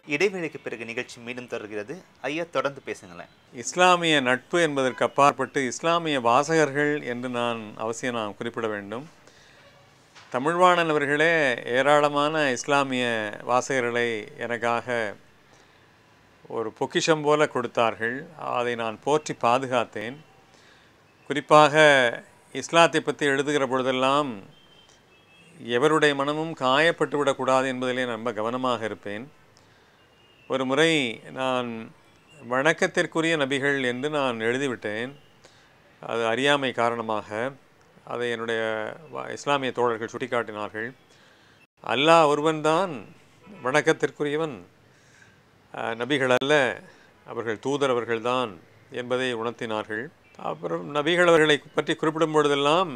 இடைவேளைக்கு பிறகு நிகழ்ச்சி மீண்டும் தொடர்கிறது ஐயா தொடர்ந்து பேசுங்களேன் இஸ்லாமிய நட்பு என்பதற்கு அப்பாற்பட்டு இஸ்லாமிய வாசகர்கள் என்று நான் அவசியம் நான் குறிப்பிட வேண்டும் தமிழ்வாணன் அவர்களே ஏராளமான இஸ்லாமிய வாசகர்களை எனக்காக ஒரு பொக்கிஷம் போல கொடுத்தார்கள் அதை நான் போற்றி பாதுகாத்தேன் குறிப்பாக இஸ்லாத்தை பற்றி எழுதுகிற பொழுதெல்லாம் எவருடைய மனமும் காயப்பட்டு விடக்கூடாது என்பதிலே நான் ரொம்ப கவனமாக இருப்பேன் ஒரு முறை நான் வணக்கத்திற்குரிய நபிகள் என்று நான் எழுதிவிட்டேன் அது அறியாமை காரணமாக அதை என்னுடைய வ- இஸ்லாமிய தோழர்கள் சுட்டிக்காட்டினார்கள் அல்லாஹ் ஒருவன்தான் வணக்கத்திற்குரியவன் அஹ், நபிகள் அல்ல அவர்கள் தூதர் அவர்கள்தான் என்பதை உணர்த்தினார்கள் அப்புறம் நபிகள் அவர்களை பற்றி குறிப்பிடும் பொழுதெல்லாம்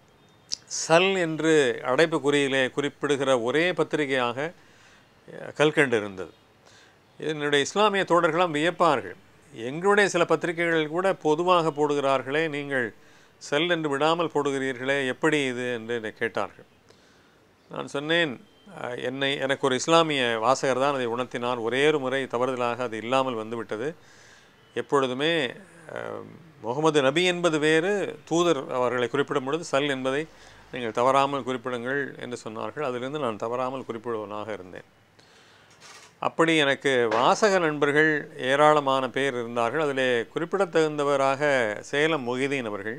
சல் என்று அடைப்பு குறியிலே குறிப்பிடுகிற ஒரே பத்திரிகையாக அஹ், கல்கண்டு இருந்தது என்னுடைய இஸ்லாமிய தோழர்களாம் வியப்பார்கள் எங்களுடைய சில பத்திரிகைகள் கூட பொதுவாக போடுகிறார்களே நீங்கள் செல் என்று விடாமல் போடுகிறீர்களே எப்படி இது என்று என்னை கேட்டார்கள் நான் சொன்னேன் அஹ், என்னை எனக்கு ஒரு இஸ்லாமிய வாசகர் தான் அதை உணர்த்தினார் ஒரே ஒரு முறை தவறுதலாக அது இல்லாமல் வந்துவிட்டது எப்பொழுதுமே அஹ், முகமது நபி என்பது வேறு தூதர் அவர்களை குறிப்பிடும் பொழுது சல் என்பதை நீங்கள் தவறாமல் குறிப்பிடுங்கள் என்று சொன்னார்கள் அதிலிருந்து நான் தவறாமல் குறிப்பிடுவனாக இருந்தேன் அப்படி எனக்கு வாசக நண்பர்கள் ஏராளமான பேர் இருந்தார்கள் அதிலே குறிப்பிடத்தகுந்தவராக சேலம் மொஹிதீன் அவர்கள்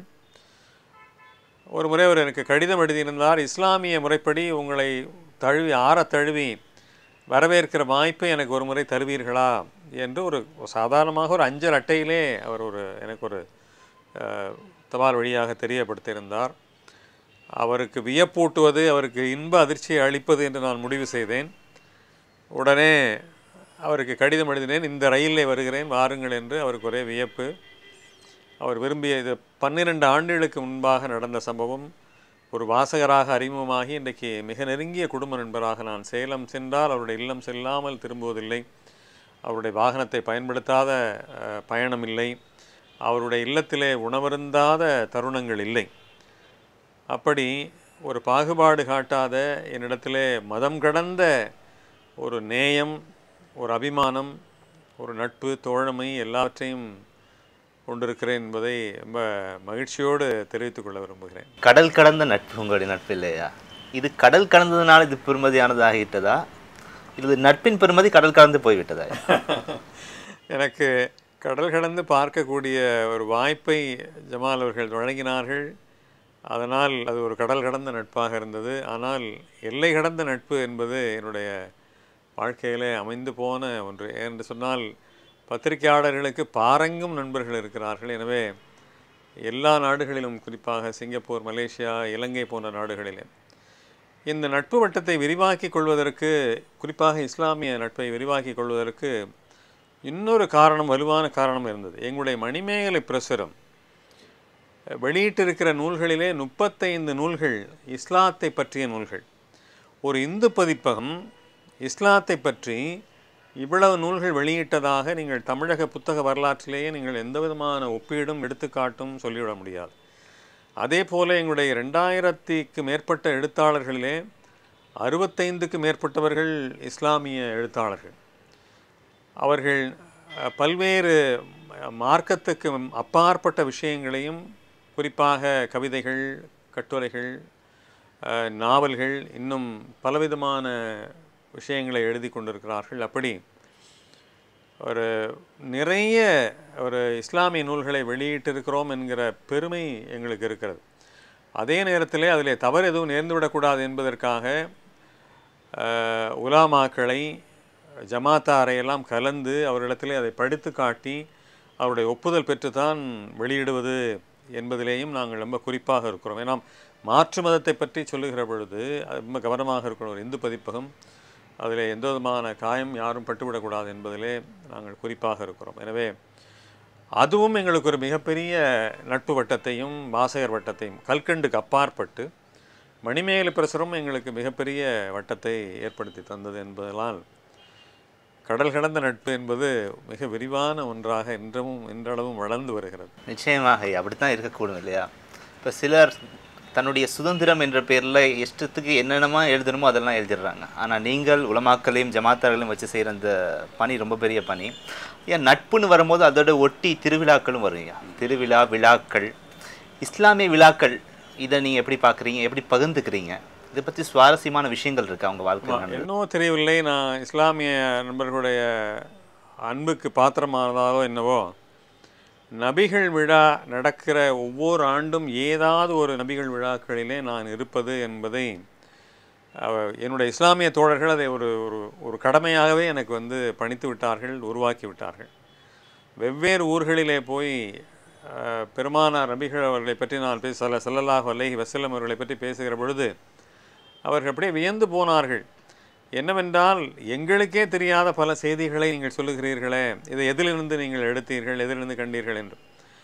ஒரு முறை அவர் எனக்கு கடிதம் எழுதியிருந்தார் இஸ்லாமிய முறைப்படி உங்களை தழுவி ஆற தழுவி வரவேற்கிற வாய்ப்பை எனக்கு ஒரு முறை தருவீர்களா என்று ஒரு சாதாரணமாக ஒரு அஞ்சல் அட்டையிலே அவர் ஒரு எனக்கு ஒரு அஹ், தபால் வழியாக தெரியப்படுத்தியிருந்தார் அவருக்கு வியப்பூட்டுவது அவருக்கு இன்ப அதிர்ச்சியை அளிப்பது என்று நான் முடிவு செய்தேன் உடனே அவருக்கு கடிதம் எழுதினேன் இந்த ரயிலில் வருகிறேன் வாருங்கள் என்று அவருக்கு ஒரே வியப்பு அவர் விரும்பிய இது பன்னிரண்டு ஆண்டுகளுக்கு முன்பாக நடந்த சம்பவம் ஒரு வாசகராக அறிமுகமாகி இன்றைக்கு மிக நெருங்கிய குடும்ப நண்பராக நான் சேலம் சென்றால் அவருடைய இல்லம் செல்லாமல் திரும்புவதில்லை அவருடைய வாகனத்தை பயன்படுத்தாத அஹ், பயணம் இல்லை அவருடைய இல்லத்திலே உணவருந்தாத தருணங்கள் இல்லை அப்படி ஒரு பாகுபாடு காட்டாத என்னிடத்திலே மதம் கடந்த ஒரு நேயம் ஒரு அபிமானம் ஒரு நட்பு தோழமை எல்லாவற்றையும் கொண்டிருக்கிறேன் என்பதை ரொம்ப மகிழ்ச்சியோடு தெரிவித்துக் கொள்ள விரும்புகிறேன் கடல் கடந்த நட்பு உங்களுடைய நட்பு இல்லையா இது கடல் கடந்ததுனால இது பெருமதியானதாகிட்டதா இது நட்பின் பெருமதி கடல் கடந்து போய்விட்டதா எனக்கு கடல் கடந்து பார்க்கக்கூடிய ஒரு வாய்ப்பை ஜமால் அவர்கள் வழங்கினார்கள் அதனால் அது ஒரு கடல் கடந்த நட்பாக இருந்தது ஆனால் எல்லை கடந்த நட்பு என்பது என்னுடைய வாழ்க்கையிலே அமைந்து போன ஒன்று என்று சொன்னால் பத்திரிகையாளர்களுக்கு பாரங்கும் நண்பர்கள் இருக்கிறார்கள் எனவே எல்லா நாடுகளிலும் குறிப்பாக சிங்கப்பூர் மலேசியா இலங்கை போன்ற நாடுகளிலே இந்த நட்பு வட்டத்தை விரிவாக்கிக் கொள்வதற்கு குறிப்பாக இஸ்லாமிய நட்பை விரிவாக்கிக் கொள்வதற்கு இன்னொரு காரணம் வலுவான காரணம் இருந்தது எங்களுடைய மணிமேகலை பிரசுரம் வெளியிட்டிருக்கிற நூல்களிலே முப்பத்தைந்து நூல்கள் இஸ்லாத்தை பற்றிய நூல்கள் ஒரு இந்து பதிப்பகம் இஸ்லாத்தை பற்றி இவ்வளவு நூல்கள் வெளியிட்டதாக நீங்கள் தமிழக புத்தக வரலாற்றிலேயே நீங்கள் எந்த விதமான ஒப்பீடும் எடுத்துக்காட்டும் சொல்லிவிட முடியாது அதே போல எங்களுடைய ரெண்டாயிரத்திற்கு மேற்பட்ட எழுத்தாளர்களிலே அறுபத்தைந்துக்கு மேற்பட்டவர்கள் இஸ்லாமிய எழுத்தாளர்கள் அவர்கள் அஹ், பல்வேறு அஹ், மார்க்கத்துக்கு அப்பாற்பட்ட விஷயங்களையும் குறிப்பாக கவிதைகள் கட்டுரைகள் அஹ், நாவல்கள் இன்னும் பலவிதமான விஷயங்களை எழுதி கொண்டிருக்கிறார்கள் அப்படி ஒரு நிறைய ஒரு இஸ்லாமிய நூல்களை வெளியிட்டிருக்கிறோம் என்கிற பெருமை எங்களுக்கு இருக்கிறது அதே நேரத்திலே அதிலே தவறு எதுவும் நேர்ந்துவிடக்கூடாது என்பதற்காக அஹ், உலாமாக்களை ஜமாத்தாரை எல்லாம் கலந்து அவரிடத்திலே அதை படித்து காட்டி அவருடைய ஒப்புதல் பெற்றுத்தான் வெளியிடுவது என்பதிலேயும் நாங்கள் ரொம்ப குறிப்பாக இருக்கிறோம் ஏன்னா மாற்று மதத்தை பற்றி சொல்லுகிற பொழுது அது ரொம்ப கவனமாக இருக்கணும் ஒரு இந்து பதிப்பகம் அதில் எந்த விதமான காயம் யாரும் பட்டுவிடக்கூடாது என்பதிலே நாங்கள் குறிப்பாக இருக்கிறோம் எனவே அதுவும் எங்களுக்கு ஒரு மிகப்பெரிய நட்பு வட்டத்தையும் வாசகர் வட்டத்தையும் கல்கண்டுக்கு அப்பாற்பட்டு மணிமேகலை பிரசுரம் எங்களுக்கு மிகப்பெரிய வட்டத்தை ஏற்படுத்தி தந்தது என்பதனால் கடல் கடந்த நட்பு என்பது மிக விரிவான ஒன்றாக இன்றமும் இன்றளவும் வளர்ந்து வருகிறது நிச்சயமாக அப்படித்தான் இருக்கக்கூடும் இல்லையா இப்போ சிலர் தன்னுடைய சுதந்திரம் என்ற பேரில் இஷ்டத்துக்கு என்னென்னமா எழுதணுமோ அதெல்லாம் எழுதிடுறாங்க ஆனால் நீங்கள் உலமாக்களையும் ஜமாத்தார்களையும் வச்சு செய்கிற அந்த பணி ரொம்ப பெரிய பணி ஏன் நட்புன்னு வரும்போது அதோட ஒட்டி திருவிழாக்களும் வருங்க திருவிழா விழாக்கள் இஸ்லாமிய விழாக்கள் இதை நீங்கள் எப்படி பார்க்குறீங்க எப்படி பகிர்ந்துக்கிறீங்க இதை பற்றி சுவாரஸ்யமான விஷயங்கள் இருக்கா அவங்க வாழ்க்கை என்னவோ தெரியவில்லை நான் இஸ்லாமிய நண்பர்களுடைய அன்புக்கு பாத்திரமானதாலோ என்னவோ நபிகள் விழா நடக்கிற ஒவ்வொரு ஆண்டும் ஏதாவது ஒரு நபிகள் விழாக்களிலே நான் இருப்பது என்பதை அவ- என்னுடைய இஸ்லாமிய தோழர்கள் அதை ஒரு ஒரு ஒரு கடமையாகவே எனக்கு வந்து பணித்து விட்டார்கள் உருவாக்கி விட்டார்கள் வெவ்வேறு ஊர்களிலே போய் அஹ், பெருமானார் நபிகள் அவர்களை பற்றி நான் பேச சொல்ல சல்லல்லாஹு அலைஹி வஸல்லம் அவர்களை பற்றி பேசுகிற பொழுது அவர்கள் அப்படியே வியந்து போனார்கள் என்னவென்றால் எங்களுக்கே தெரியாத பல செய்திகளை நீங்கள் சொல்லுகிறீர்களே இதை எதிலிருந்து நீங்கள் எடுத்தீர்கள் எதிலிருந்து கண்டீர்கள் என்று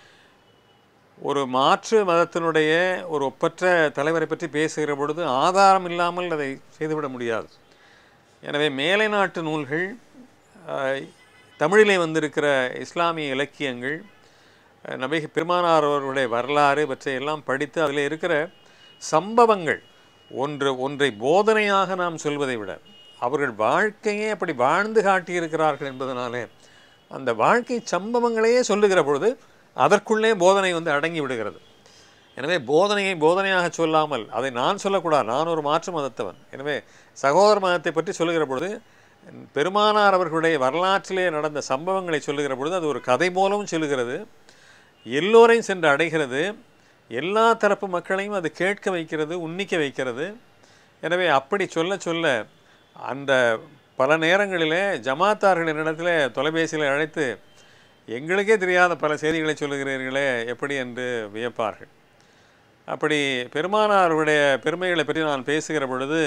ஒரு மாற்று மதத்தினுடைய ஒரு ஒப்பற்ற தலைவரை பற்றி பேசுகிற பொழுது ஆதாரம் இல்லாமல் அதை செய்துவிட முடியாது எனவே மேலை நாட்டு நூல்கள் அஹ், தமிழிலே வந்திருக்கிற இஸ்லாமிய இலக்கியங்கள் அஹ், நபி பெருமானார் அவர்களுடைய வரலாறு இவற்றையெல்லாம் படித்து அதில் இருக்கிற சம்பவங்கள் ஒன்று ஒன்றை போதனையாக நாம் சொல்வதை விட அவர்கள் வாழ்க்கையே அப்படி வாழ்ந்து காட்டியிருக்கிறார்கள் என்பதனாலே அந்த வாழ்க்கை சம்பவங்களையே சொல்லுகிற பொழுது அதற்குள்ளே போதனை வந்து அடங்கி விடுகிறது எனவே போதனையை போதனையாக சொல்லாமல் அதை நான் சொல்லக்கூடாது நான் ஒரு மாற்று மதத்தவன் எனவே சகோதர மதத்தை பற்றி சொல்லுகிற பொழுது பெருமானார் அவர்களுடைய வரலாற்றிலே நடந்த சம்பவங்களை சொல்லுகிற பொழுது அது ஒரு கதை போலவும் சொல்லுகிறது எல்லோரையும் சென்று அடைகிறது எல்லா தரப்பு மக்களையும் அது கேட்க வைக்கிறது உன்னிக்க வைக்கிறது எனவே அப்படி சொல்ல சொல்ல அந்த பல நேரங்களிலே ஜமாத்தார்கள் என்னிடத்தில் தொலைபேசியில் அழைத்து எங்களுக்கே தெரியாத பல செய்திகளை சொல்லுகிறீர்களே எப்படி என்று வியப்பார்கள் அப்படி பெருமானாருடைய பெருமைகளை பற்றி நான் பேசுகிற பொழுது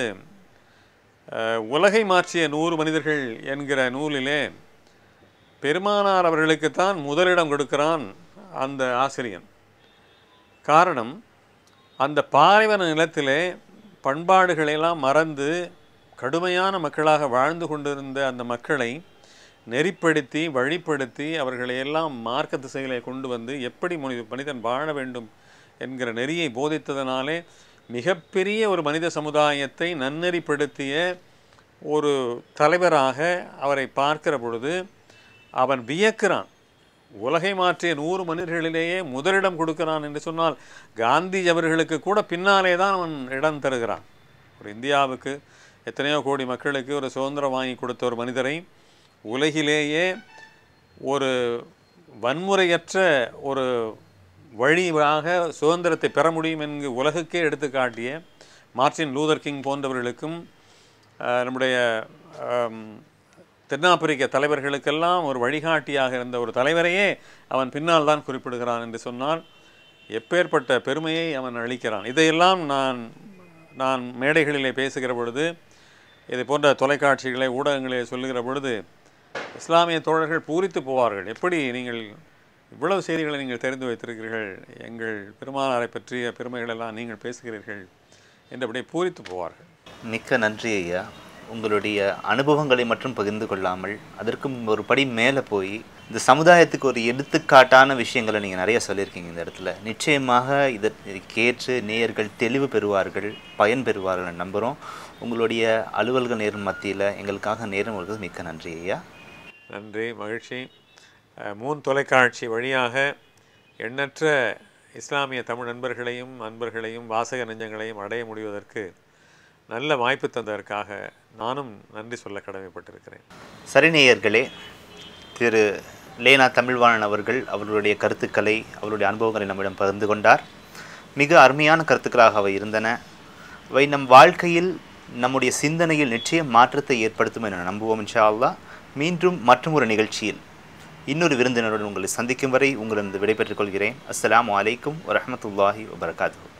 அஹ், உலகை மாற்றிய நூறு மனிதர்கள் என்கிற நூலிலே பெருமானார் அவர்களுக்குத்தான் முதலிடம் கொடுக்கிறான் அந்த ஆசிரியன் காரணம் அந்த பாலைவன நிலத்திலே பண்பாடுகளெல்லாம் மறந்து கடுமையான மக்களாக வாழ்ந்து கொண்டிருந்த அந்த மக்களை நெறிப்படுத்தி வழிப்படுத்தி அவர்களை எல்லாம் மார்க்க திசைகளை கொண்டு வந்து எப்படி மனித மனிதன் வாழ வேண்டும் என்கிற நெறியை போதித்ததனாலே மிகப்பெரிய ஒரு மனித சமுதாயத்தை நன்னெறிப்படுத்திய ஒரு தலைவராக அவரை பார்க்கிற பொழுது அவன் வியக்கிறான் உலகை மாற்றிய நூறு மனிதர்களிலேயே முதலிடம் கொடுக்கிறான் என்று சொன்னால் காந்தி அவர்களுக்கு கூட பின்னாலே தான் அவன் இடம் தருகிறான் ஒரு இந்தியாவுக்கு எத்தனையோ கோடி மக்களுக்கு ஒரு சுதந்திரம் வாங்கி கொடுத்த ஒரு மனிதரை உலகிலேயே ஒரு வன்முறையற்ற ஒரு வழியாக சுதந்திரத்தை பெற முடியும் என்று உலகுக்கே எடுத்து காட்டிய மார்ட்டின் லூதர் கிங் போன்றவர்களுக்கும் அஹ், நம்முடைய ஆம், தென்னாப்பிரிக்க தலைவர்களுக்கெல்லாம் ஒரு வழிகாட்டியாக இருந்த ஒரு தலைவரையே அவன் பின்னால் தான் குறிப்பிடுகிறான் என்று சொன்னால் எப்பேற்பட்ட பெருமையை அவன் அளிக்கிறான் இதையெல்லாம் நான் நான் மேடைகளிலே பேசுகிற பொழுது இது போன்ற தொலைக்காட்சிகளை ஊடகங்களிலே சொல்லுகிற பொழுது இஸ்லாமிய தோழர்கள் பூரித்து போவார்கள் எப்படி நீங்கள் இவ்வளவு செய்திகளை நீங்கள் தெரிந்து வைத்திருக்கிறீர்கள் எங்கள் பெருமானாரை பற்றிய பெருமைகளெல்லாம் நீங்கள் பேசுகிறீர்கள் என்று அப்படியே பூரித்து போவார்கள் மிக்க நன்றி ஐயா உங்களுடைய அனுபவங்களை மட்டும் பகிர்ந்து கொள்ளாமல் அதற்கும் ஒரு படி மேலே போய் இந்த சமுதாயத்துக்கு ஒரு எடுத்துக்காட்டான விஷயங்களை நீங்கள் நிறைய சொல்லியிருக்கீங்க இந்த இடத்துல நிச்சயமாக இதை கேட்டு நேயர்கள் தெளிவு பெறுவார்கள் பயன் பெறுவார்கள் நம்புகிறோம் உங்களுடைய அலுவல்கள் நேரம் மத்தியில் எங்களுக்காக நேரம் கொடுத்தது மிக்க நன்றி ஐயா நன்றி மகிழ்ச்சி அஹ், மூன் தொலைக்காட்சி வழியாக எண்ணற்ற இஸ்லாமிய தமிழ் நண்பர்களையும் அன்பர்களையும் வாசக நெஞ்சங்களையும் அடைய முடிவதற்கு நல்ல வாய்ப்பு தந்ததற்காக நானும் நன்றி சொல்ல கடமைப்பட்டிருக்கிறேன் சரி நேயர்களே திரு லேனா தமிழ்வாணன் அவர்கள் அவர்களுடைய கருத்துக்களை அவருடைய அனுபவங்களை நம்மிடம் பகிர்ந்து கொண்டார் மிக அருமையான கருத்துக்களாக அவை இருந்தன அவை நம் வாழ்க்கையில் நம்முடைய சிந்தனையில் நிச்சயம் மாற்றத்தை ஏற்படுத்தும் என நம்புவோம் இன்ஷா அல்லாஹ் மீண்டும் மற்றும் ஒரு நிகழ்ச்சியில் இன்னொரு விருந்தினருடன் உங்களை சந்திக்கும் வரை உங்களிடம் விடைபெற்றுக் கொள்கிறேன் அஸ்ஸலாமு அலைக்கும் வரஹ்மத்துல்லாஹி வபரகாத்துஹு